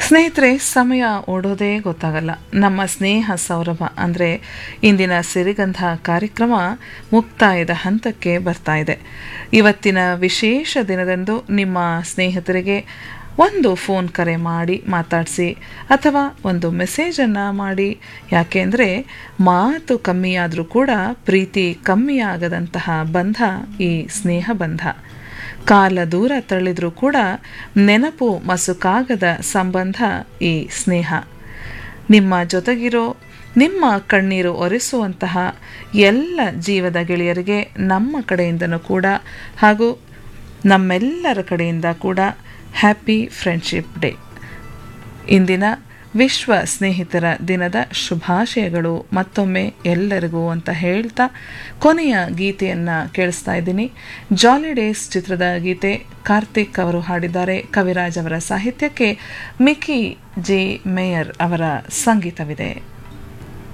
ಸ್ನೇಹಿತರೆ ಸಮಯ ಓಡೋದೇ ಗೊತ್ತಾಗಲ್ಲ ನಮ್ಮ ಸ್ನೇಹ ಸೌರಭ ಅಂದರೆ ಇಂದಿನ ಸಿರಿಗಂಧ ಕಾರ್ಯಕ್ರಮ ಮುಕ್ತಾಯದ ಹಂತಕ್ಕೆ ಬರ್ತಾ ಇದೆ ಇವತ್ತಿನ ವಿಶೇಷ ದಿನದಂದು ನಿಮ್ಮ ಸ್ನೇಹಿತರಿಗೆ ಒಂದು ಫೋನ್ ಕರೆ ಮಾಡಿ ಮಾತಾಡಿಸಿ ಅಥವಾ ಒಂದು ಮೆಸೇಜನ್ನು ಮಾಡಿ ಯಾಕೆಂದರೆ ಮಾತು ಕಮ್ಮಿಯಾದರೂ ಕೂಡ ಪ್ರೀತಿ ಕಮ್ಮಿಯಾಗದಂತಹ ಬಂಧ ಈ ಸ್ನೇಹ ಬಂಧ ಕಾಲ ದೂರ ತಳ್ಳಿದ್ರೂ ಕೂಡ ನೆನಪು ಮಸುಕಾಗದ ಸಂಬಂಧ ಈ ಸ್ನೇಹ ನಿಮ್ಮ ಜೊತೆಗಿರೋ ನಿಮ್ಮ ಕಣ್ಣೀರು ಒರೆಸುವಂತಹ ಎಲ್ಲ ಜೀವದ ಗೆಳೆಯರಿಗೆ ನಮ್ಮ ಕಡೆಯಿಂದನೂ ಕೂಡ ಹಾಗೂ ನಮ್ಮೆಲ್ಲರ ಕಡೆಯಿಂದ ಕೂಡ ಹ್ಯಾಪಿ ಫ್ರೆಂಡ್ಶಿಪ್ ಡೇ ಇಂದಿನ ವಿಶ್ವ ಸ್ನೇಹಿತರ ದಿನದ ಶುಭಾಶಯಗಳು ಮತ್ತೊಮ್ಮೆ ಎಲ್ಲರಿಗೂ ಅಂತ ಹೇಳ್ತಾ ಕೊನೆಯ ಗೀತೆಯನ್ನು ಕೇಳಿಸ್ತಾ ಇದ್ದೀನಿ ಜಾಲಿ ಡೇಸ್ ಚಿತ್ರದ ಗೀತೆ ಕಾರ್ತಿಕ್ ಅವರು ಹಾಡಿದ್ದಾರೆ ಕವಿರಾಜ್ ಅವರ ಸಾಹಿತ್ಯಕ್ಕೆ ಮಿಕಿ ಜೆ ಮೇಯರ್ ಅವರ ಸಂಗೀತವಿದೆ